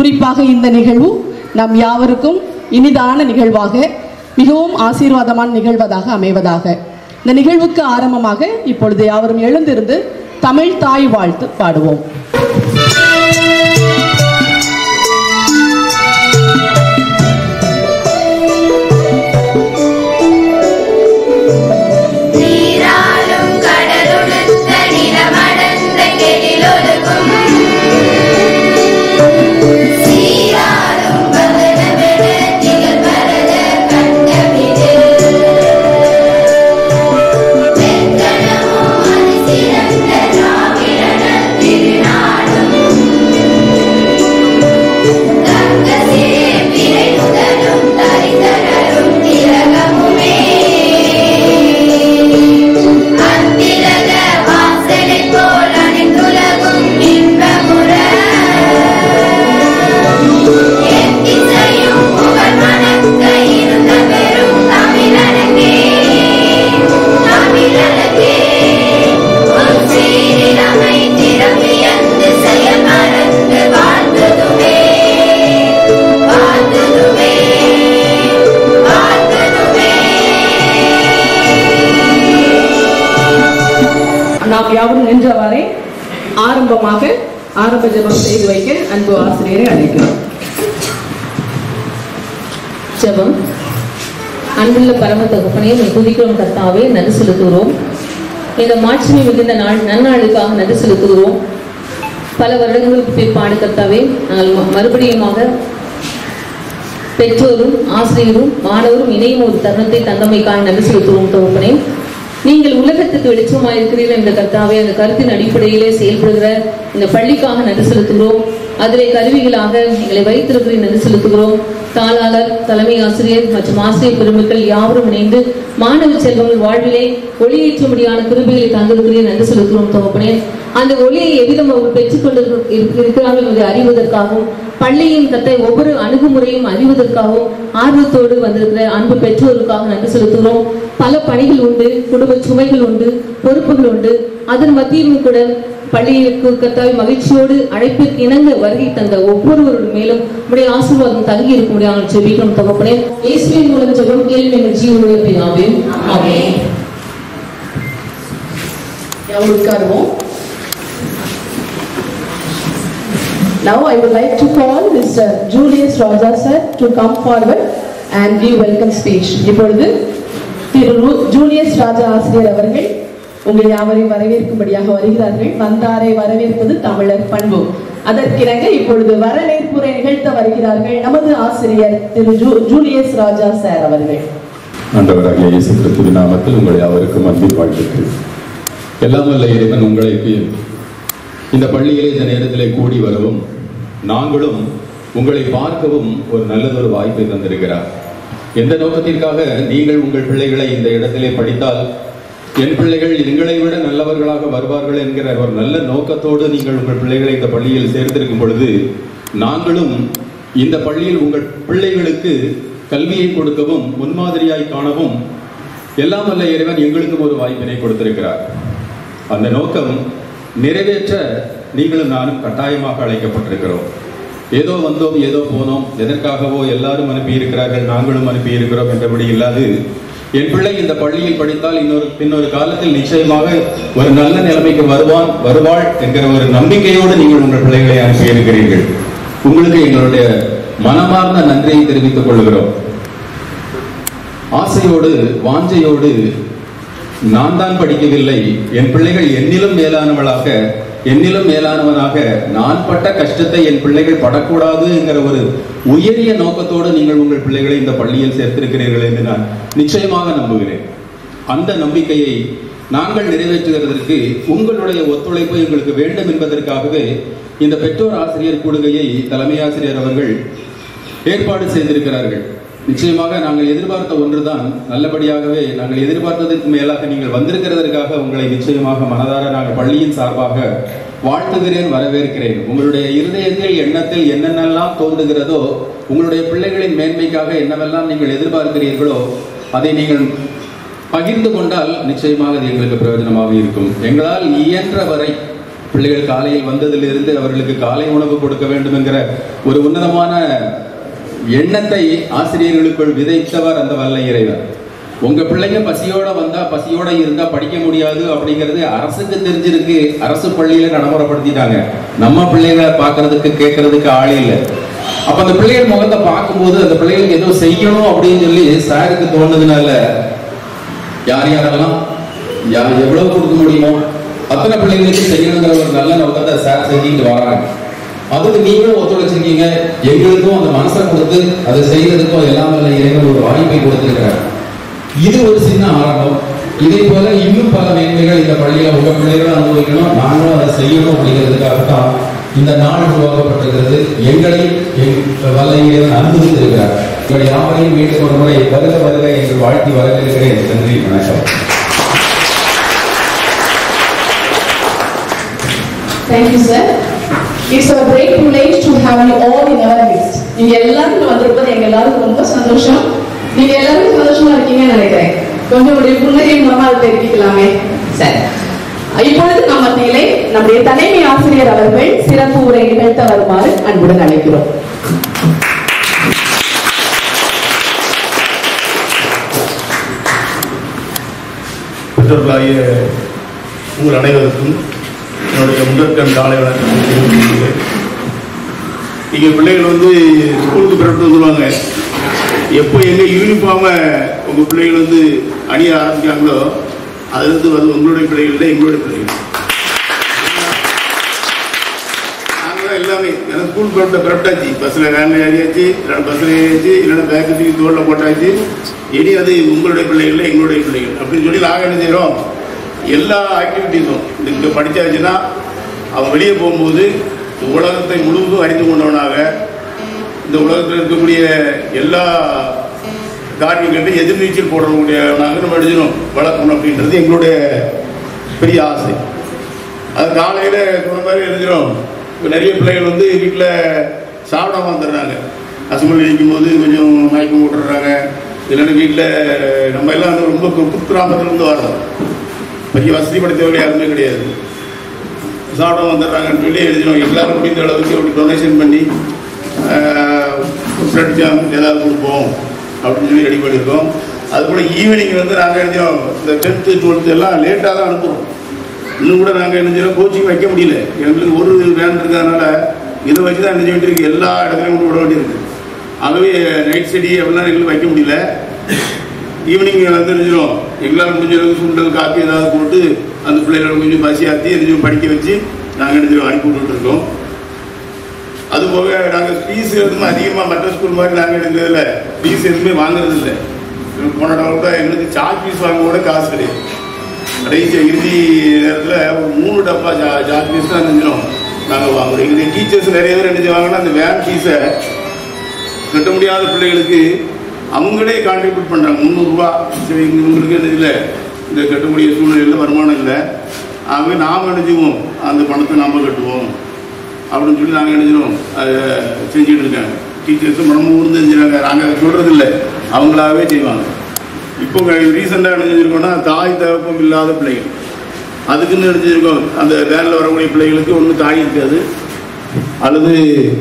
குறிப்பாக இந்த நிகழ்வு நம் யாவருக்கும் இனிதான நிகழ்வாக மிகவும் ஆசீர்வாதமான நிகழ்வதாக அமைவதாக இந்த நிகழ்வுக்கு ஆரம்பமாக இப்பொழுது யாவரும் எழுந்திருந்து தமிழ் தாய் வாழ்த்து பாடுவோம் நீராலும் கடலுடுத்த நிறமடந்த கெழிலொழுகும் சீராலும் பவனமென திகழ்பரத கண்டமிது வெண்கலமும் அது சிறந்த திராவிடன திருநாடும் தங்கசே பிறை முதலும் தரிதரரும் திலகமுமே அத்திலக வாசனை போல் அனைத்துலகும் இன்பமுற எத்திசையும் புகழ் மணக்க இருந்த பெரும் தமிழரங்கே தமிழரங்கே உன் சீரிலமை திறமியந்து செயல் மறந்து வாழ்த்துதுமே வாழ்த்துதுமே வாழ்த்துதுமே நாம் யாவரும் நின்றவாறே ஆரம்பமாக ஆரம்ப ஜெபம் செய்து வைக்க அன்பு ஆசிரியரை அழைக்கிறோம் ஜெபம் அன்புள்ள பரம தகப்பனே உம்மை துதிக்கிறோம் கர்த்தாவே நன்றி செலுத்துகிறோம் இந்த மாட்சிமை மிகுந்த நாள் நன்னாளுக்காக நன்றி செலுத்துகிறோம் பல வருடங்களுக்கு பிற்பாடு கர்த்தாவே நாங்கள் ம- மறுபடியுமாக பெற்றோரும் ஆசிரியரும் மாணவரும் இணையும் ஒரு தருணத்தை தந்தமைக்காக நன்றி செலுத்துவோம் தகப்பனே நீங்கள் உலகத்துக்கு வெளிச்சமாக இருக்கிறீர்கள் என்ற கர்த்தாவே அந்த கருத்தின் அடிப்படையிலே செயல்படுகிற இந்த பள்ளிக்காக நன்றி செலுத்துகிறோம் அதிலே கருவிகளாக எங்களை வைத்திருக்கிறேன் நன்றி செலுத்துகிறோம் தாளாளர் தலைமை ஆசிரியர் மற்றும் ஆசிரியர் பெருமக்கள் யாவரும் இணைந்து மாணவ செல்வங்கள் வாழ்விலே ஒளியேற்றும்படியான கிருபிகளை தந்திருக்கிறேன் நன்றி செலுத்துகிறோம் தகப்பனே அந்த ஒளியை எவ்விதம் அவர்கள் பெற்றுக்கொண்டு இருக்கிறார்கள் என்பதை அறிவதற்காகவும் பள்ளியின் கத்தை ஒவ்வொரு அணுகுமுறையும் அறிவதற்காகவும் ஆர்வத்தோடு வந்திருக்கிற அன்பு பெற்றோருக்காக நன்றி செலுத்துகிறோம் பல பணிகள் உண்டு குடும்ப சுமைகள் உண்டு பொறுப்புகள் உண்டு அதன் மத்தியிலும் கூட பள்ளியிற்கு கத்தாய் மகிழ்ச்சியோடு அழைப்பிற்கு இணங்க வருகை தந்த ஒவ்வொருவருடைய மேலும் உடைய ஆசீர்வாதம் தங்கி இருக்க முடியாது ஜெபிக்கிறோம் தகப்பனே இயேசுவின் மூலம் ஜெபம் கேள்வி எங்கள் ஜீவனுடைய பிதாவே ஆமென் யாவரும் உட்காருவோம் Now I would like to call Mr. Julius Raja sir to come forward and give welcome speech. இப்பொழுது திரு ரு- ஜூலியஸ் ராஜா ஆசிரியர் அவர்கள் உங்கள் யாவரையும் வரவேற்கும்படியாக வருகிறார்கள் வந்தாரை வரவேற்பது தமிழர் பண்பு அதற்கிணங்க இப்பொழுது வரவேற்புரை நிகழ்த்த வருகிறார்கள் நமது ஆசிரியர் திரு ஜூ- ஜூலியஸ் ராஜா சார் அவர்கள் ஆண்டவராகிய இயேசு கிறிஸ்துவின் நாமத்தில் உங்களை அவருக்கும் அன்பின் வாழ்த்துக்கள் எல்லாம் வல்ல இறைவன் உங்களுக்கு இந்த பள்ளியிலே இந்த நேரத்திலே கூடி வரவும் நாங்களும் உங்களை பார்க்கவும் ஒரு நல்லதொரு வாய்ப்பை தந்திருக்கிறார் எந்த நோக்கத்திற்காக நீங்கள் உங்கள் பிள்ளைகளை இந்த இடத்திலே படித்தால் என் பிள்ளைகள் எங்களை விட நல்லவர்களாக வருவார்கள் என்கிற ஒரு நல்ல நோக்கத்தோடு நீங்கள் உங்கள் பிள்ளைகளை இந்த பள்ளியில் சேர்த்திருக்கும் பொழுது நாங்களும் இந்த பள்ளியில் உங்கள் பிள்ளைகளுக்கு கல்வியை கொடுக்கவும் முன்மாதிரியாய் காணவும் எல்லாம் வல்ல இறைவன் எங்களுக்கும் ஒரு வாய்ப்பினை கொடுத்திருக்கிறார் அந்த நோக்கம் நிறைவேற்ற நீங்களும் நானும் கட்டாயமாக அழைக்கப்பட்டிருக்கிறோம் ஏதோ வந்தோம் ஏதோ போனோம் எதற்காகவோ எல்லாரும் அனுப்பி இருக்கிறார்கள் நாங்களும் அனுப்பி இருக்கிறோம் என்றபடி இல்லாது என் பிள்ளை இந்த பள்ளியில் படித்தால் இன்னொரு பின்னொரு காலத்தில் நிச்சயமாக ஒரு நல்ல நிலைமைக்கு வருவான் வருவாள் என்கிற ஒரு நம்பிக்கையோடு நீங்கள் உங்கள் பிள்ளைகளை அனுப்பி இருக்கிறீர்கள் உங்களுக்கு எங்களுடைய மனமார்ந்த நன்றியை தெரிவித்துக் கொள்கிறோம் ஆசையோடு வாஞ்சையோடு நான் தான் படிக்கவில்லை என் பிள்ளைகள் என்னிலும் மேலானவளாக என்னிலும் மேலானவனாக நான் பட்ட கஷ்டத்தை என் பிள்ளைகள் படக்கூடாது என்கிற ஒரு உயரிய நோக்கத்தோடு நீங்கள் உங்கள் பிள்ளைகளை இந்த பள்ளியில் சேர்த்திருக்கிறீர்கள் என்று நான் நிச்சயமாக நம்புகிறேன் அந்த நம்பிக்கையை நாங்கள் நிறைவேற்றுகிறதற்கு உங்களுடைய ஒத்துழைப்பு எங்களுக்கு வேண்டும் என்பதற்காகவே இந்த பெற்றோர் ஆசிரியர் கூடுகையை தலைமை ஆசிரியர் அவர்கள் ஏற்பாடு செய்திருக்கிறார்கள் நிச்சயமாக நாங்கள் எதிர்பார்த்த ஒன்றுதான் நல்லபடியாகவே நாங்கள் எதிர்பார்த்ததற்கு மேலாக நீங்கள் வந்திருக்கிறதற்காக உங்களை நிச்சயமாக மனதார நாங்கள் பள்ளியின் சார்பாக வாழ்த்துகிறேன் வரவேற்கிறேன் உங்களுடைய இருதயத்தில் எண்ணத்தில் என்னென்னலாம் தோன்றுகிறதோ உங்களுடைய பிள்ளைகளின் மேன்மைக்காக என்னவெல்லாம் நீங்கள் எதிர்பார்க்கிறீர்களோ அதை நீங்கள் பகிர்ந்து கொண்டால் நிச்சயமாக அது எங்களுக்கு பிரயோஜனமாக இருக்கும் எங்களால் இயன்ற வரை பிள்ளைகள் காலையில் வந்ததிலிருந்து அவர்களுக்கு காலை உணவு கொடுக்க வேண்டும் என்கிற ஒரு உன்னதமான எண்ணத்தை ஆசிரியர்களுக்குள் விதைத்தவர் அந்த வல்ல இறைவர் உங்க பிள்ளைங்க பசியோட வந்தா பசியோட இருந்தா படிக்க முடியாது அப்படிங்கிறது அரசுக்கு தெரிஞ்சிருக்கு அரசு பள்ளியில நடைமுறைப்படுத்திட்டாங்க நம்ம பிள்ளைகளை பார்க்கிறதுக்கு கேட்கறதுக்கு ஆளே இல்லை அப்ப அந்த பிள்ளைகள் முகத்தை பார்க்கும்போது அந்த பிள்ளைகளுக்கு ஏதோ செய்யணும் அப்படின்னு சொல்லி சாருக்கு தோணுதுனால யார் யாரெல்லாம் யார் எவ்வளவு கொடுக்க முடியுமோ அத்தனை பிள்ளைங்களுக்கு செய்யணுங்கிற ஒரு நல்ல நோக்கத்தை சார் செஞ்சுட்டு வராங்க அதுக்கு நீங்களும் ஒத்துழைச்சிருக்கீங்க எங்களுக்கும் அந்த மனசை கொடுத்து அதை செய்யறதுக்கும் எல்லாம் வல்ல இறைவன் ஒரு வாய்ப்பை கொடுத்திருக்கிறார் இது ஒரு சின்ன ஆரம்பம் இதே போல இன்னும் பல மேன்மைகள் இந்த பள்ளியில உங்க பிள்ளைகளும் அனுபவிக்கணும் நாங்களும் அதை செய்யணும் அப்படிங்கிறதுக்காக தான் இந்த நாள் உருவாக்கப்பட்டிருக்கிறது எங்களையும் எங் வல்ல இறைவன் அனுபவித்திருக்கிறார் உங்கள் யாவரையும் மீண்டும் ஒரு முறை வருக வருக என்று வாழ்த்தி வரவேற்கிறேன் நன்றி வணக்கம் Thank you, sir. It's a great privilege to have you all in our midst. நீங்க எல்லாரும் இங்க வந்திருப்பது எங்க எல்லாருக்கும் ரொம்ப சந்தோஷம் நீங்க எல்லாரும் சந்தோஷமா இருக்கீங்கன்னு நினைக்கிறேன் கொஞ்சம் உடைய புன்னகை மூலமா அதை தெரிவிக்கலாமே சரி இப்பொழுது நம் மத்தியிலே நம்முடைய தலைமை ஆசிரியர் அவர்கள் சிறப்பு உரை நிகழ்த்த வருமாறு அன்புடன் அழைக்கிறோம் பெற்றோர்களாகிய உங்கள் அனைவருக்கும் என்னுடைய முதற்கண் காலை வணக்கம் தெரிவித்துக் இங்கே பிள்ளைகள் வந்து ஸ்கூலுக்கு பிறப்பு வந்துருவாங்க எப்போ எங்க யூனிஃபார்மை உங்கள் பிள்ளைகள் வந்து அணிய ஆரம்பிக்காங்களோ அதுலேருந்து வந்து உங்களுடைய பிள்ளைகள் இல்லை எங்களுடைய பிள்ளைகள் நாங்கள் எல்லாமே எனக்கு ஸ்கூல் பிறப்பிட்ட பிறப்பிட்டாச்சு பஸ்ஸில் வேனில் ஏறியாச்சு இல்லைன்னா பஸ்ஸில் ஏறியாச்சு இல்லைன்னா பேக்கு தூக்கி தோளில் போட்டாச்சு இனி அது உங்களுடைய பிள்ளைகள் இல்லை எங்களுடைய பிள்ளைகள் அப்படின்னு சொல்லி நாங்கள் என்ன செய்கிறோம் எல்லா ஆக்டிவிட்டீஸும் இங்கே படித்தாச்சுன்னா அவன் வெளியே போகும்போது இந்த உலகத்தை முழுவதும் அறிந்து கொண்டவனாக இந்த உலகத்தில் இருக்கக்கூடிய எல்லா காரியங்கள்ட்ட எதிர்நீச்சல் போடக்கூடியவனாக நம்ம எழுதணும் வளர்க்கணும் அப்படின்றது எங்களுடைய பெரிய ஆசை அது காலையில் சொன்ன மாதிரி எழுதிடும் இப்போ நிறைய பிள்ளைகள் வந்து வீட்டில் சாப்பிடாம வந்துடுறாங்க அசம்பிள் இடிக்கும் போது கொஞ்சம் மயக்கம் போட்டுடுறாங்க இல்லைன்னா வீட்டில் நம்ம எல்லாம் வந்து ரொம்ப கு- குக்கிராமத்துலேருந்து வரோம் பெரிய வசதி படைத்தவர்கள் யாருமே கிடையாது சாப்பிடாம வந்துடுறாங்கன்னு சொல்லி எழுதிடும் எல்லாரும் முடிந்த அளவுக்கு அப்படி டொனேஷன் பண்ணி பிரெட் ஜாம் ஏதாவது கொடுப்போம் அப்படின்னு சொல்லி ரெடி பண்ணியிருக்கோம் அதுபோல் ஈவினிங் வந்து நாங்கள் எழுதியோம் இந்த டென்த்து டுவெல்த்து எல்லாம் லேட்டாக தான் அனுப்புகிறோம் இன்னும் கூட நாங்கள் என்ன செய்யறோம் கோச்சிங் வைக்க முடியல எங்களுக்கு ஒரு வேன் இருக்கிறதுனால இதை வச்சு தான் என்ன செய்ய வேண்டியிருக்கு எல்லா இடத்துலையும் கொண்டு விட வேண்டியிருக்கு ஆகவே நைட் ஸ்டடி அப்படிலாம் எங்களுக்கு வைக்க முடியல ஈவினிங் வந்து நினைச்சிடும் எங்களால் முடிஞ்ச அளவுக்கு சுண்டல் காப்பி ஏதாவது போட்டு அந்த பிள்ளைகளை கொஞ்சம் பசியாற்றி எதுவும் படிக்க வச்சு நாங்கள் நினைச்சிடும் அனுப்பி விட்டுட்டு இருக்கோம் அது போக நாங்கள் ஃபீஸ் எதுவும் அதிகமாக மற்ற ஸ்கூல் மாதிரி நாங்கள் எடுக்கிறதில்ல ஃபீஸ் எதுவுமே வாங்குறது இல்லை போன தடவை கூட எங்களுக்கு சாக் ஃபீஸ் வாங்க கூட காசு கிடையாது கடைசி இறுதி நேரத்தில் ஒரு மூணு டப்பா ஜா ஜாக் ஃபீஸ் தான் செஞ்சிடும் நாங்கள் வாங்குறோம் எங்களுடைய டீச்சர்ஸ் நிறைய பேர் என்ன செய்வாங்கன்னா அந்த வேன் ஃபீஸை கட்ட முடியாத பிள்ளைகளுக்கு அவங்களே கான்ட்ரிபியூட் பண்ணுறாங்க முந்நூறுரூவா சரி இங்க உங்களுக்கு என்ன இல்லை இந்த கட்டக்கூடிய சூழ்நிலையில் வருமானம் இல்லை ஆகவே நாம் என்ன செய்வோம் அந்த பணத்தை நாம் கட்டுவோம் அப்படின்னு சொல்லி நாங்கள் என்ன செய்வோம் அதை செஞ்சுட்டு இருக்காங்க டீச்சர்ஸும் மனமும் ஊர்ந்து செஞ்சுறாங்க நாங்கள் சொல்கிறது இல்லை அவங்களாவே செய்வாங்க இப்போ ரீசெண்டாக என்ன செஞ்சுருக்கோம்னா தாய் தகப்பம் இல்லாத பிள்ளைகள் அதுக்குன்னு நினைச்சிருக்கோம் அந்த வேனில் வரக்கூடிய பிள்ளைகளுக்கு ஒன்றும் தாய் இருக்காது அல்லது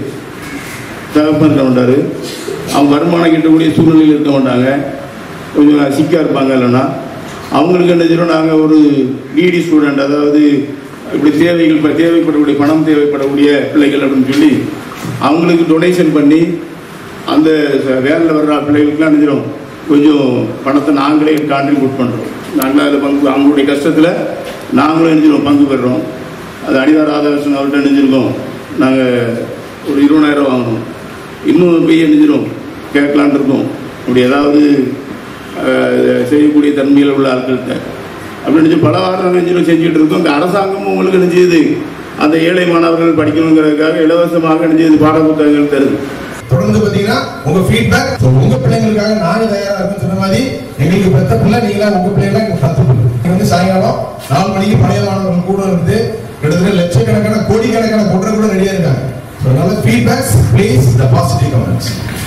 தகப்பன் இருக்க மாட்டார் அவங்க வருமானம் கிட்டக்கூடிய சூழ்நிலையில் இருக்க மாட்டாங்க கொஞ்சம் சிக்காக இருப்பாங்க இல்லைன்னா அவங்களுக்கு என்ன செய்யணும் நாங்கள் ஒரு நீடி ஸ்டூடெண்ட் அதாவது இப்படி தேவைகள் இப்போ தேவைப்படக்கூடிய பணம் தேவைப்படக்கூடிய பிள்ளைகள் அப்படின்னு சொல்லி அவங்களுக்கு டொனேஷன் பண்ணி அந்த வேனில் வர்ற பிள்ளைகளுக்குலாம் நினைச்சிடும் கொஞ்சம் பணத்தை நாங்களே கான்ட்ரிபியூட் பண்ணுறோம் நாங்களே அதில் பங்கு அவங்களுடைய கஷ்டத்தில் நாங்களும் நினைச்சிடும் பங்கு பெறுறோம் அது அனிதா ராதாகிருஷ்ணன் அவர்கிட்ட நினைச்சிருக்கோம் நாங்கள் ஒரு இருபதாயிரம் வாங்கணும் இன்னும் போய் நினைச்சிடும் கேட்கலான் இருக்கோம் அப்படி ஏதாவது அஹ், செய்யக்கூடிய தன்மையில் உள்ள ஆட்கள்கிட்ட அப்படின்னு நினைச்சு பல வாரம் நினைச்சிடும் செஞ்சுட்டு இருக்கோம் இந்த அரசாங்கமும் உங்களுக்கு நினைச்சது அந்த ஏழை மாணவர்கள் படிக்கணுங்கிறதுக்காக இலவசமாக நினைச்சது பாட புத்தகங்கள் தருது தொடர்ந்து பாத்தீங்கன்னா உங்க ஃபீட்பேக் உங்க பிள்ளைங்களுக்காக நாங்க தயாரா இருக்கோம் சொன்ன மாதிரி எங்களுக்கு பெத்த பிள்ளை நீங்களா உங்க பிள்ளைங்களா இங்க பத்து பிள்ளை நீங்க வந்து சாயங்காலம் நாலு மணிக்கு பழைய மாணவர்கள் கூட இருந்து கிட்டத்தட்ட லட்சக்கணக்கான கோடிக்கணக்கான கொன்ற கூட ரெடியா இருக்காங்க So, அதனால feedbacks please the positive comments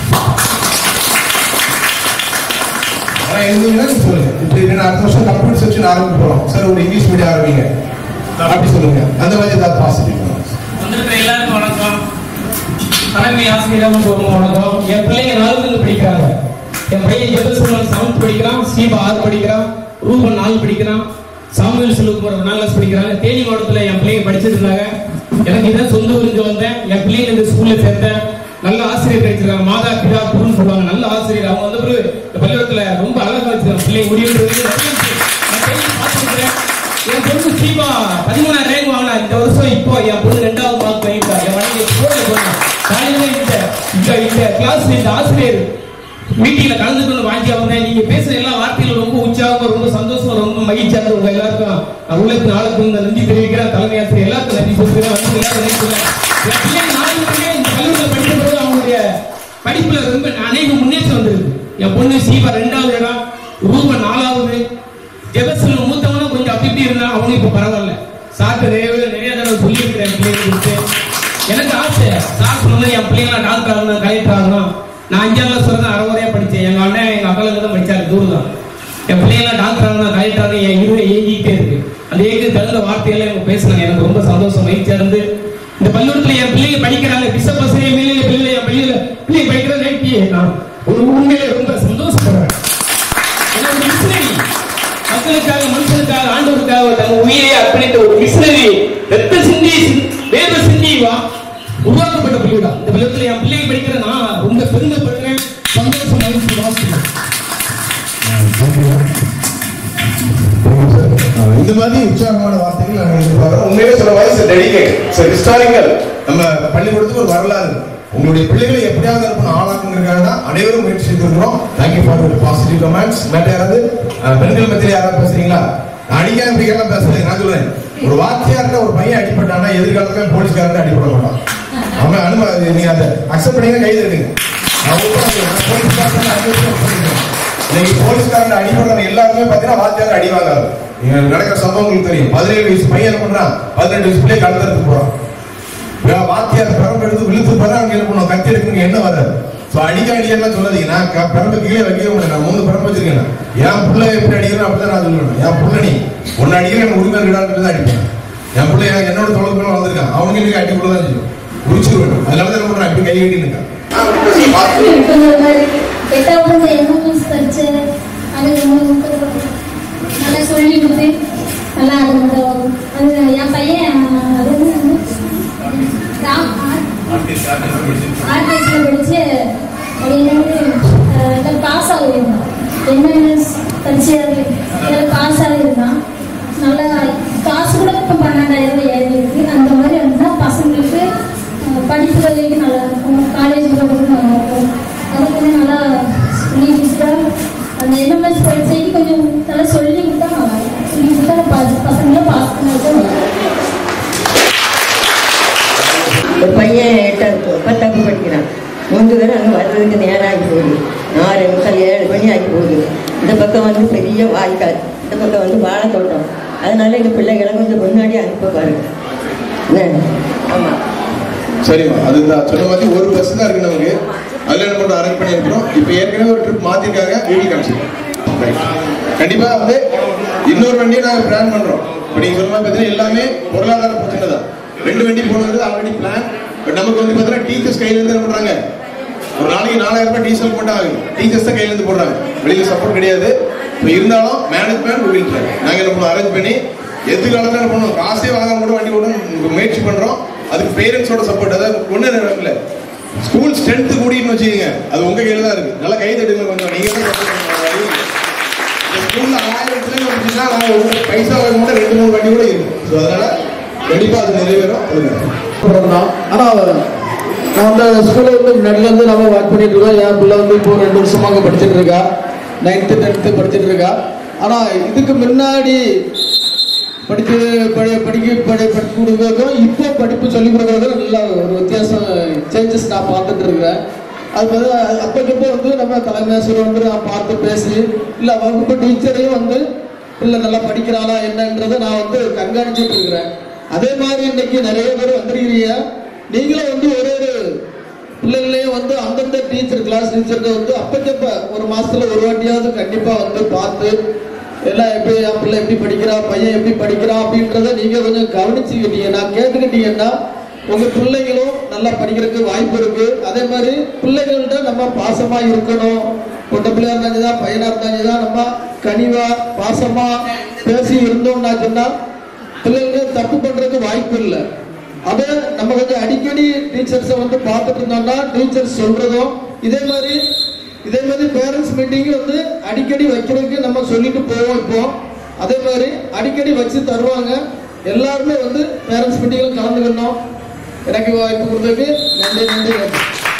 ஆனா எழுதுங்கன்னா நீங்க சொல்லுங்க இப்போ என்ன அடுத்த வருஷம் கம்ப்யூட்டர் செக்ஷன் ஆரம்பிக்க போறோம் சார் ஒரு இங்கிலீஷ் மீடியம் ஆரம்பிங்க அப்படி சொல்லுங்க அந்த மாதிரி ஏதாவது ஸ்ரீராம் வணக்கம் என் பிள்ளைங்க நாலுக்கு படிக்கிறாங்க என் பையன் ஜெபசுமன் செவன்த் படிக்கிறான் ஸ்ரீபா ஆறு படிக்கிறான் ரூபன் நாலு படிக்கிறான் சாமுவேல் செல்வகுமார் ஒன்றாம் கிளாஸ் படிக்கிறாங்க தேனி மாவட்டத்தில் என் பிள்ளைங்க படிச்சிட்டு இருந்தாங்க எனக்கு இதான் சொந்த ஊருக்கு வந்தேன் என் பிள்ளைங்க இந்த ஸ்கூல்ல சேர்த்தேன் நல்ல ஆசிரியர் கிடைச்சிருக்காங்க மாதா பிதா குருன்னு சொல்லுவாங்க நல்ல ஆசிரியர் அவங்க வந்து பிறகு இந்த பள்ளிக்கூடத்துல ரொம்ப அழகா வச்சிருக்காங்க பிள்ளைங்க முடிவு என் பொண்ணு சீமா பதிமூணாயிரம் ரேங்க் வாங்கினா இந்த வருஷம் இப்போ என் பொண்ணு ரெண்டாவது மார்க் வாங்கிட்டா என் மனைவி போன பொண்ணு காலையில இந்த இந்த இந்த கிளாஸ் இந்த ஆசிரியர் மீட்டிங்ல கலந்துக்கணும் வாங்கி வந்தேன் நீங்க பேசுற எல்லா வார்த்தைகளும் ரொம்ப உற்சாகமா ரொம்ப சந்தோஷமா ரொம்ப மகிழ்ச்சியா இருக்கு உங்க எல்லாருக்கும் நான் உள்ளத்து நாளுக்கு இந்த நன்றி தெரிவிக்கிறேன் தலைமை ஆசிரியர் எல்லாருக்கும் நன்றி சொல்கிறேன் வந்து எல்லாரும் நன்றி சொல்றேன். என் பிள்ளைங்க நாலு பேருமே இந்த கல்லூரியில் படித்த பிறகு அவங்களுடைய படிப்புல ரொம்ப அநேக முன்னேற்றம் வந்திருக்கு என் பொண்ணு சீபா ரெண்டாவது இடம் ரூபன் நாலாவது ஜெபஸ்ல மூத்தவனும் கொஞ்சம் அப்படி இப்படி இருந்தா அவனும் இப்ப பரவாயில்ல சாக்கு நிறைய நிறைய தடவை சொல்லியிருக்கிறேன் என் பிள்ளைங்க கொடுத்து எனக்கு ஆசை சார் சொன்னது என் பிள்ளைங்களா டாக்டர் ஆகணும் கலெக்டர் ஆகணும் நான் அஞ்சாம் கிளாஸ் வரைக்கும் அறகுறையா படிச்சேன் எங்க அண்ணன் எங்க அக்கால தான் படிச்சாரு தூரம் தான் என் பிள்ளைங்களா டாக்டர் ஆகணும் கலெக்டர் ஆகணும் என் இருவை ஏங்கிக்கிட்டே இருக்கு அந்த ஏக்கு தகுந்த வார்த்தையெல்லாம் இவங்க பேசினாங்க எனக்கு ரொம்ப சந்தோஷம் மகிழ்ச்சியா இருந்து இந்த பள்ளிக்கூடத்துல என் பிள்ளைங்க படிக்கிறாங்க பிசப் பசங்க மேலே பிள்ளை என் பிள்ளைங்க பிள்ளைங்க படிக்கிற நேர்த்தி நான் ஒரு உண்மையிலே ரொம்ப சந்தோஷப்படுறேன் ஏன்னா ஒரு மிஷினரி மக்களுக்காக மனுஷனுக்காக ஆண்டவருக்காக தன் உயிரை அர்ப்பணித்த ஒரு மிஷினரி ரத்த சிந்தி வேத சிந்தி வா உருவாக்கப்பட்ட பள்ளிக்கூடம் இந்த பள்ளிக்கூடத்துல என் பிள்ளைங்க படிக்கிற நான் ரொம்ப பெருமைப்படுறேன் சந்தோஷம் மகிழ்ச்சி வாசிக்கிறேன் ஆஹ் இந்த மாதிரி உற்சாகமான வார்த்தைகள் நாங்கள் எதிர்பார்க்கிறோம் உண்மையிலே சொல்ல வாய்ஸ் டெடிகேட் ஹிஸ்டாரிக்கல் நம்ம பள்ளிக்கூடத்துக்கு ஒரு வரலாறு உங்களுடைய பிள்ளைகளை எப்படியாவது இருக்கணும் ஆளாக்குங்கிறதுக்காக தான் அனைவரும் முயற்சி செய்திருக்கிறோம் தேங்க்யூ ஃபார் பாசிட்டிவ் கமெண்ட்ஸ் மேட்ட யாராவது ஆஹ் பெண்கள் மத்தியில் யாராவது பேசுறீங்களா நான் அடிக்காம பிடிக்கலாம் பேசுறேன் நான் சொல்லுவேன் ஒரு வாத்தியார்ட்ட ஒரு பையன் அடிப்பட்டானா எதிர்காலத்துல போலீஸ்காரன் அடிப்பட மாட்டான் அவன் அனும நீங்க அதை அக்செப்ட் பண்ணீங்க கைது எடுங்க நான் ஒப்புறேன். நான் போலீஸ்காரன் அனுமதி பண்ணிக்கிறேன். இன்னைக்கு போலீஸ்காரன் அடிபடுறவங்க எல்லாருமே பாத்தீங்கன்னா வாத்தியார் அடி வாங்காது நீங்க நடக்கிற சம்பவம் உங்களுக்கு தெரியும் பதினேழு வயசு பையன் என்ன பண்றான் பதினெட்டு வயசு பிள்ளை கலந்துறது போறான் வே- வாத்தியார் பெரம்பு எடுத்து விழுத்து போறா அங்க என்ன பண்ணுவோம் கத்தி எடுக்கணும் என்ன வராது சோ அடிக்க அடிக்கலாம் சொல்லாதீங்க நான் க- பெரம்பு கீழே வைக்கவே முடியல நான் மூணு பெரம்பு வச்சிருக்கேன் நான். என் புள்ள எப்படி அடிக்கிறோம் அப்படிதான் நான் சொல்லுவேன் என் புள்ள நீ உன்னை அடிக்கிற எனக்கு உரிமை இருக்கான்னு தான் அடிப்பேன் என் பிள்ளை எனக்கு என்னோட தொழில் மேல வந்திருக்கான் அவனுக்கு எனக்கு அடி கூட தான் செய்யும் உரிச்சிருவேன் அதனால தான் என்ன பண்றான் இப்படி கை கட்டி நிற்கான் எட்டாவது எம்எஸ் படிச்சு அது நல்லா சொல்லி கொடுத்து நல்லா அது மட்டும் அது என் பையன் அது வந்து ஆர்டிஎஸ்ல படிச்சு அது என்னது பாஸ் ஆகிருந்தான் எம்எஸ் படிச்சு அதில் பாஸ் ஆகிருந்தான் நல்லா காசு கூட இப்போ பன்னெண்டாயிரம் ரூபாய் ஏறி இருக்கு அந்த மாதிரி இருந்தால் பசங்களுக்கு அஹ், படிப்பு வரைக்கும் நல்லா இருக்கும் காலேஜ் போகிறதுக்கு நல்லா இருக்கும் அதுக்கு வந்து நல்லா சொல்லி கொடுத்தா அந்த எம்எம்எஸ் படிச்சைக்கு கொஞ்சம் நல்லா சொல்லி கொடுத்தா நல்லா இருக்கும் சொல்லி கொடுத்தா ப- பசங்களை பாஸ் பண்ணி ஒரு பையன் எட்டாவது பத்தாவது படிக்கிறான் மூன்று பேரும் அங்கே வர்றதுக்கு நேரம் ஆகி போகுது ஆறு முக்கால் ஏழு மணி ஆகி போகுது இந்த பக்கம் வந்து பெரிய வாய்க்கால் இந்த பக்கம் வந்து வாழைத்தோட்டம் அதனால எங்கள் பிள்ளைகளை கொஞ்சம் முன்னாடி அனுப்ப பாருங்க என்ன ஆமாம் சரிம்மா அது நான் சொன்ன மாதிரி ஒரு பஸ் தான் இருக்கு நமக்கு அதுல என்ன மட்டும் அரேஞ்ச் பண்ணியிருக்கிறோம் இப்போ ஏற்கனவே ஒரு ட்ரிப் மாத்திருக்காங்க வீடு கமிஷன் கண்டிப்பா வந்து இன்னொரு வண்டியை நாங்க பிளான் பண்றோம் இப்போ நீங்க சொன்ன மாதிரி பார்த்தீங்கன்னா எல்லாமே பொருளாதார பிரச்சனை தான் ரெண்டு வண்டி போனது ஆல்ரெடி பிளான் பட் நமக்கு வந்து பார்த்தீங்கன்னா டீச்சர்ஸ் கையில இருந்து என்ன பண்றாங்க ஒரு நாளைக்கு நாலாயிரம் ரூபாய் டீசல் போட்டா ஆகும் டீச்சர்ஸ் தான் கையில இருந்து போடுறாங்க வெளியில சப்போர்ட் கிடையாது இப்போ இருந்தாலும் மேனேஜ்மெண்ட் வில் ட்ரை நாங்க என்ன பண்ணுவோம் அரேஞ்ச் பண்ணி எதிர்காலத்தில் என்ன பண்ணுவோம் காசே வாங்காம கூட வண்டி ஓட முயற்சி பண்றோம் அதுக்கு பேரண்ட்ஸோட சப்போர்ட் அதாவது ஒண்ணு இல்ல ஸ்கூல் ஸ்ட்ரென்த் கூடின்னு வச்சுக்கோங்க அது உங்க கையில தான் இருக்கு நல்லா கை தட்டுங்க கொஞ்சம் நீங்க தான் support பண்ணணும். வேற வழி இல்ல. இந்த ஸ்கூல்ல ஆயிரம் பிள்ளைங்க வந்துச்சுன்னா நாங்க ஒரு பைசா வாங்க கூட ரெண்டு மூணு வண்டி கூட இருக்கு ஸோ அதனால கண்டிப்பா அது நிறைவேறும் அது தான் ஆனா நான் அந்த ஸ்கூல்ல வந்து முன்னாடில இருந்து நம்ம ஒர்க் பண்ணிட்டு இருக்கோம் என் பிள்ளை வந்து இப்போ ரெண்டு வருஷமாக படிச்சுட்டு இருக்கா நைன்த்து டென்த்து படிச்சுட்டு இருக்கா ஆனா இதுக்கு முன்னாடி படிச்சது படி படிக்க படி படிப்பு கொடுக்கறதுக்கும் இப்போ படிப்பு சொல்லி கொடுக்கறதுக்கும் நல்ல ஒரு வித்தியாசம் சேஞ்சஸ் நான் பார்த்துட்டு இருக்கிறேன் அது வந்து அப்பக்கப்போ வந்து நம்ம தலைமையாசிரியர் வந்து நான் பார்த்து பேசி இல்லை வகுப்பு டீச்சரையும் வந்து பிள்ளை நல்லா படிக்கிறாளா என்னன்றதை நான் வந்து கண்காணிச்சுட்டு இருக்கிறேன் அதே மாதிரி இன்னைக்கு நிறைய பேர் வந்திருக்கிறீங்க நீங்களும் வந்து ஒரு ஒரு பிள்ளைகளையும் வந்து அந்தந்த டீச்சர் கிளாஸ் டீச்சர்கிட்ட வந்து அப்பக்கப்ப ஒரு மாசத்துல ஒரு வாட்டியாவது கண்டிப்பா வந்து பார்த்து எல்லாம் எப்படி என் பிள்ளை எப்படி படிக்கிறா பையன் எப்படி படிக்கிறான் அப்படின்றத நீங்க கொஞ்சம் கவனிச்சுக்கிட்டீங்க நான் கேட்டுக்கிட்டீங்கன்னா உங்க பிள்ளைங்களும் நல்லா படிக்கிறதுக்கு வாய்ப்பு இருக்கு அதே மாதிரி பிள்ளைங்கள்ட்ட நம்ம பாசமா இருக்கணும் பொட்ட பிள்ளையா இருந்தாங்க தான் பையனா இருந்தாங்க தான் நம்ம கனிவா பாசமா பேசி இருந்தோம்னா சொன்னா பிள்ளைங்க தப்பு பண்றதுக்கு வாய்ப்பு இல்லை அதை நம்ம கொஞ்சம் அடிக்கடி டீச்சர்ஸை வந்து பார்த்துட்டு இருந்தோம்னா டீச்சர்ஸ் சொல்றதும் இதே மாதிரி இதே மாதிரி பேரண்ட்ஸ் மீட்டிங் வந்து அடிக்கடி வைக்கிறதுக்கு நம்ம சொல்லிட்டு போவோம் இப்போ அதே மாதிரி அடிக்கடி வச்சு தருவாங்க எல்லாருமே வந்து பேரண்ட்ஸ் மீட்டிங்ல கலந்துக்கணும் எனக்கு வாய்ப்பு கொடுத்ததுக்கு நன்றி நன்றி நன்றி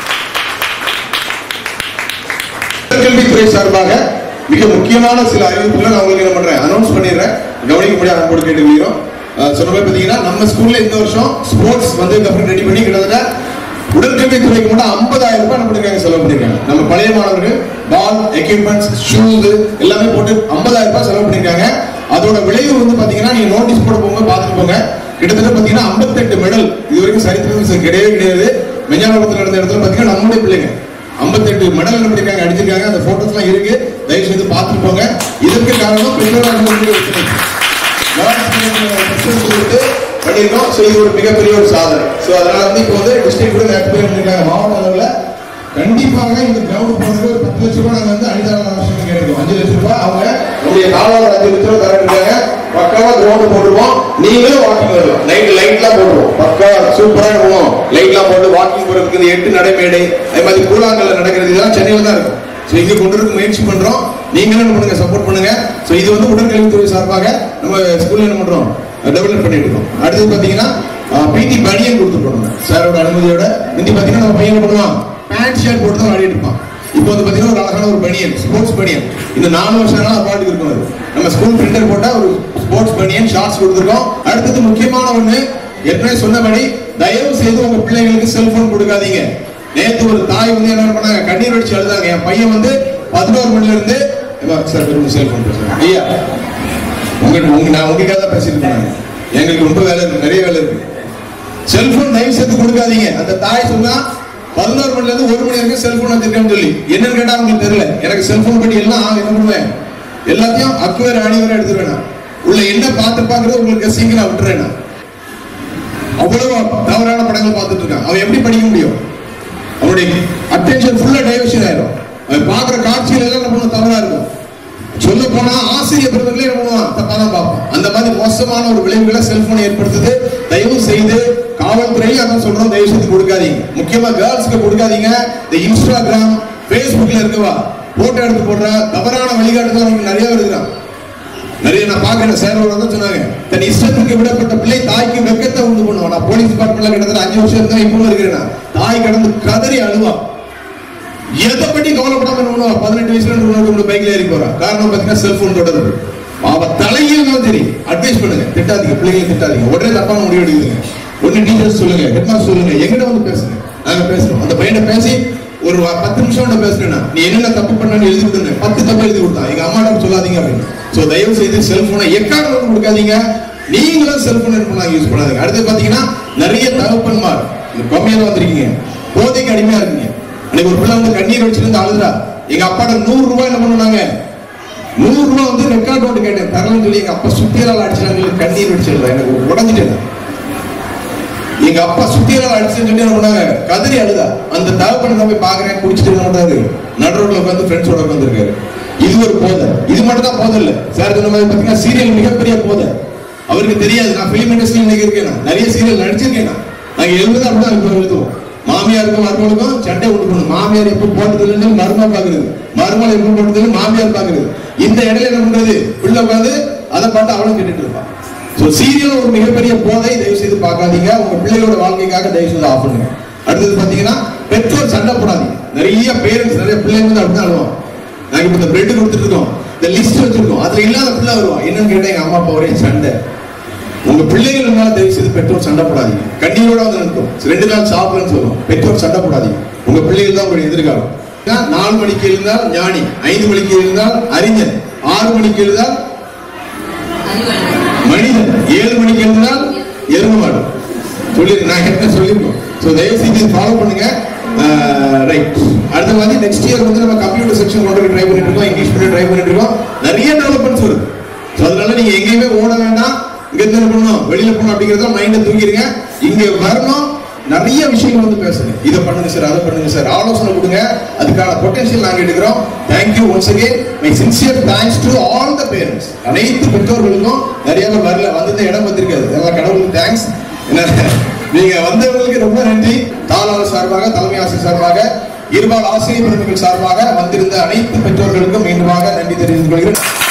கல்வித்துறை சார்பாக மிக முக்கியமான சில அறிவிப்புகளை நான் உங்களுக்கு என்ன பண்றேன் அனௌன்ஸ் பண்ணிடுறேன் கவனிக்கும்படி அன்போடு கேட்டுக்கிறோம் சொன்ன மாதிரி பாத்தீங்கன்னா நம்ம ஸ்கூல்ல இந்த வருஷம் ஸ்போர்ட்ஸ் வந்து கவர்மெண்ட் ரெடி பண்ணி கிட்டத்தட்ட உடற்கல்வித்துறைக்கு மட்டும் ஐம்பதாயிரம் ரூபாய் என்ன பண்ணிருக்காங்க செலவு பண்ணிருக்காங்க நம்ம பழைய மாணவர்கள் பால் எக்யூப்மெண்ட்ஸ் ஷூஸ் எல்லாமே போட்டு ஐம்பதாயிரம் ரூபாய் செலவு பண்ணிருக்காங்க அதோட விளைவு வந்து பாத்தீங்கன்னா நீங்க நோட்டீஸ் போட போகும்போது பார்த்துட்டு போங்க கிட்டத்தட்ட பாத்தீங்கன்னா 58 மெடல் இது வரைக்கும் சரித்திரம் கிடையவே கிடையாது மெஞ்ஞானபுரத்தில் நடந்த இடத்துல பாத்தீங்கன்னா நம்முடைய பிள்ளைங்க 58 மெடல் என்ன பண்ணிருக்காங்க அடிச்சிருக்காங்க அந்த போட்டோஸ் எல்லாம் இருக்கு தயவு செய்து பார்த்துட்டு போங்க இதற்கு காரணம் பெற்றோர்கள் ஒத்துழைப்பு. Girls மீடியம்ல first கொடுத்து பண்ணியிருக்கோம் ஸோ இது ஒரு மிகப்பெரிய ஒரு சாதனை ஸோ அதனால வந்து இப்போ வந்து டிஸ்ட்ரிக்ட் கூட நேற்று போய் பண்ணிருக்காங்க மாவட்ட அளவில் கண்டிப்பாக இந்த கிரவுண்ட் போனதுக்கு ஒரு பத்து லட்ச ரூபாய் நாங்கள் வந்து அனிதான அவசியம் கேட்டிருக்கோம் அஞ்சு லட்ச ரூபாய் அவங்க நம்முடைய காலாளர் அஞ்சு லட்ச ரூபாய் தரட்டுருக்காங்க பக்காவா கிரவுண்ட் போட்டுருவோம் நீங்களும் வாக்கிங் வரலாம் நைட் லைட்லாம் போட்டுருவோம் பக்கா சூப்பரா இருக்கும் லைட்லாம் போட்டு வாக்கிங் போறதுக்கு இந்த எட்டு நடைமேடை அதே மாதிரி கூழாங்கல்ல நடக்கிறது இதெல்லாம் சென்னையில தான் இருக்கும் ஸோ இங்க கொண்டு இருக்க முயற்சி பண்றோம் நீங்களும் என்ன பண்ணுங்க சப்போர்ட் பண்ணுங்க ஸோ இது வந்து உடற்கல்வித்துறை சார்பாக நம்ம ஸ்கூல்ல என்ன பண்றோம் டெவலப் பண்ணிட்டு இருக்கோம் அடுத்தது பாத்தீங்கன்னா பிடி பனியன் கொடுத்துருக்கோம் நம்ம சாரோட அனுமதியோட முந்தி பாத்தீங்கன்னா நம்ம பையன் என்ன பண்ணுவான் பேண்ட் ஷர்ட் போட்டு தான் விளையாடிட்டு இருப்பான் இப்போ வந்து பாத்தீங்கன்னா ஒரு அழகான ஒரு பனியன் ஸ்போர்ட்ஸ் பனியன் இந்த நாலு வருஷம் அவார்டு இருக்கும் அது நம்ம ஸ்கூல் பிரிண்டர் போட்டா ஒரு ஸ்போர்ட்ஸ் பனியன் ஷார்ட்ஸ் கொடுத்துருக்கோம் அடுத்தது முக்கியமான ஒண்ணு ஏற்கனவே சொன்னபடி தயவு செய்து உங்க பிள்ளைங்களுக்கு செல்போன் கொடுக்காதீங்க நேத்து ஒரு தாய் வந்து என்ன பண்ணாங்க கண்ணீர் வடிச்சு அழுதாங்க என் பையன் வந்து பதினோரு மணில இருந்து இவா, சார் வெறும் செல்போன் பேசுறேன் ஐயா உங்க உங்க நான் உங்களுக்காக தான் பேசிட்டு போனாங்க எங்களுக்கு ரொம்ப வேலை இருக்கு நிறைய வேலை இருக்கு செல்போன் தயவு செய்து கொடுக்காதீங்க அந்த தாய் சொன்னா பதினோரு மணில இருந்து ஒரு மணி வரைக்கும் செல்போன் வச்சிருக்கேன்னு சொல்லி என்னன்னு கேட்டா அவங்களுக்கு தெரியல எனக்கு செல்போன் படி எல்லாம் என்ன பண்ணுவேன் எல்லாத்தையும் அக்குவேர் அணிவேர் எடுத்துருவேன் நான். உள்ள என்ன பார்த்து பாக்குறது உங்களுக்கு சீக்கிரம் நான் விட்டுறேன் நான். அவ்வளவு தவறான படங்கள் பார்த்துட்டு இருக்கான் அவன் எப்படி படிக்க முடியும் அவனுடைய அட்டென்ஷன் ஃபுல்லா டைவர்ஷன் ஆயிரும் அவன் பார்க்குற காட்சிகள் எல்லாம் என்ன பண்ணும் தவறா இருக்கும் சொல்ல போனா ஆசிரியர் பெருமங்களே என்ன பண்ணுவான் தப்பா தான் பார்ப்பான் அந்த மாதிரி மோசமான ஒரு விளைவுகளை செல்போன் ஏற்படுத்துது தயவு செய்து காவல்துறையும் அதான் சொல்றோம் தயவு செய்து கொடுக்காதீங்க முக்கியமா கேர்ள்ஸ்க்கு கொடுக்காதீங்க இந்த இன்ஸ்டாகிராம் ஃபேஸ்புக்ல இருக்கவா போட்டோ எடுத்து போடுற தவறான வழிகாட்டுதல் அவங்களுக்கு நிறைய வருகிறான் நிறைய நான் பார்க்கிறேன் சேரோட தான் சொன்னாங்க தன் இஷ்டத்துக்கு விடப்பட்ட பிள்ளை தாய்க்கு வெக்கத்தை உண்டு பண்ணுவான் நான் போலீஸ் டிபார்ட்மெண்ட்ல கிட்டத்தட்ட அஞ்சு வருஷம் இருந்தா இப்போ இருக்கிறேன் நான். தாய் கடந்து கதறி அழுவா எதை பத்தி கவலைப்படாம என்ன பண்ணுவா பதினெட்டு வயசுல இருந்து உணவு கொண்டு பைக்ல ஏறி போறா காரணம் பாத்தீங்கன்னா செல்போன் தொடர்பு அவ தலையில் சரி அட்வைஸ் பண்ணுங்க திட்டாதீங்க பிள்ளைங்களை திட்டாதீங்க உடனே தப்பான முடிவு எடுக்குதுங்க ஒண்ணு டீச்சர்ஸ் சொல்லுங்க ஹெட்மாஸ்டர் சொல்லுங்க எங்கிட்ட வந்து பேசுங்க நாங்க பேசுறோம் அந்த பையனை பேசி ஒரு வ- பத்து நிமிஷம் கூட பேசுறேன்னா நீ என்னென்ன தப்பு பண்ணான்னு எழுதி விடுங்க பத்து தப்பு எழுதி கொடுத்தான் எங்க அம்மாட்ட சொல்லாதீங்க அப்படின்னு சோ தயவு செய்து செல்போனை எக்காரணம் கொடுக்காதீங்க நீங்களும் செல்போன் பண்ணாங்க யூஸ் பண்ணாதீங்க அடுத்து பாத்தீங்கன்னா நிறைய தகப்பன்மார் இந்த கம்மியான வந்திருக்கீங்க போதைக்கு அடிமையா இருக்கீங்க அன்னைக்கு ஒரு பிள்ளை வந்து கண்ணீர் வச்சிருந்து அழுதுறா எங்க அப்பாட்ட நூறு ரூபாய் என்ன பண்ணுனாங்க நூறு ரூபாய் வந்து ரெக்கார்ட் நோட்டு கேட்டேன் தரலன்னு சொல்லி எங்க அப்பா சுத்தியலால் அடிச்சாங்க கண்ணீர் வச்சிடல எனக்கு உடஞ்சிட்டேன் எங்க அப்பா சுத்தியலால் அடிச்சுன்னு சொல்லி என்ன பண்ணாங்க கதறி அழுதா அந்த தகப்பனை நான் போய் பாக்குறேன் குடிச்சிட்டு என்ன பண்றாரு நடு ரோட்ல உட்காந்து ஃப்ரெண்ட்ஸோட உட்காந்துருக்காரு இது ஒரு போதை இது மட்டும் தான் போதை இல்ல சார் சொன்ன மாதிரி பாத்தீங்கன்னா சீரியல் மிகப்பெரிய போதை அவருக்கு தெரியாது நான் பிலிம் இண்டஸ்ட்ரியில் இன்னைக்கு இருக்கேன் நான். நிறைய சீரியல் நடிச்சிருக்கேன் நான். நாங்க எழுதுறது அப்படிதான் இப்போ எழுதுவோம் மாமியாருக்கும் மருமகளுக்கும் சட்டை விட்டு போகணும் மாமியார் எப்போ போட்டதுன்னு மருமா பாக்குறது மருமகள் எப்போ போட்டதுன்னு மாமியார் பாக்குறது இந்த இடையில என்ன பண்றது பிள்ளை உட்காந்து அதை பார்த்து அவளும் கேட்டுட்டு இருப்பான் ஸோ சீரியல் ஒரு மிகப்பெரிய போதை தயவு செய்து பார்க்காதீங்க உங்க பிள்ளையோட வாழ்க்கைக்காக தயவு செய்து ஆஃப் பண்ணுங்க அடுத்தது பாத்தீங்கன்னா பெற்றோர் சண்டை போடாதீங்க நிறைய பேரண்ட்ஸ் நிறைய பிள்ளைங்க வந்து அப்படிதான் அழுவான் நாங்க இப்ப இந்த பிரெட் கொடுத்துட்டு இருக்கோம் இந்த லிஸ்ட் வச்சிருக்கோம் அதுல இல்லாத பிள்ளை வருவான் என்னன்னு கேட்டா எங்க அம்மா அப்பா ஒரே சண்டை உங்க பிள்ளைகள் மேல தயவு செய்து பெற்றோர் சண்டை போடாதீங்க கண்ணீரோட வந்து நிற்கும் ரெண்டு நாள் சாப்பிடுன்னு சொல்லுவோம் பெற்றோர் சண்டை போடாதீங்க உங்க பிள்ளைகள் தான் உங்களுடைய எதிர்காலம் ஏன்னா, நாலு மணிக்கு எழுந்தால் ஞானி ஐந்து மணிக்கு எழுந்தால் அறிஞர் ஆறு மணிக்கு எழுந்தால் மனிதன் ஏழு மணிக்கு எழுந்தால் எரும மாடு சொல்லி நான் என்ன சொல்லிருக்கோம் ஸோ தயவு செய்து ஃபாலோ பண்ணுங்க ரைட் அடுத்த மாதிரி நெக்ஸ்ட் இயர் வந்து நம்ம கம்ப்யூட்டர் செக்ஷன் கொண்டு ட்ரை பண்ணிட்டு இருக்கோம் இங்கிலீஷ் மீடியம் ட்ரை பண்ணிட்டு இருக்கோம் நிறைய டெவலப்மெண்ட்ஸ் வருது ஸோ அதனால நீங்க எங்கேயுமே ஓட வேண்டாம் இங்க இருந்து என்ன பண்ணணும் வெளியில போகணும் அப்படிங்கறத மைண்ட தூக்கிடுங்க இங்க வரணும் நிறைய விஷயங்கள் வந்து பேசுங்க இதை பண்ணுங்க சார் அதை பண்ணுங்க சார் ஆலோசனை கொடுங்க அதுக்கான பொட்டன்ஷியல் நாங்க எடுக்கிறோம் thank you once again my sincere thanks to all the parents அனைத்து பெற்றோர்களுக்கும் நிறைய பேர் வரல வந்தது இடம் வந்திருக்காது எல்லாம் கடவுளுக்கு தேங்க்ஸ் நீங்க வந்தவங்களுக்கு ரொம்ப நன்றி தாளாளர் சார்பாக தலைமை ஆசிரியர் சார்பாக இருபால் ஆசிரியர் பெருமக்கள் சார்பாக வந்திருந்த அனைத்து பெற்றோர்களுக்கும் மீண்டுமாக நன்றி தெரிவித்துக் கொள்கிறேன்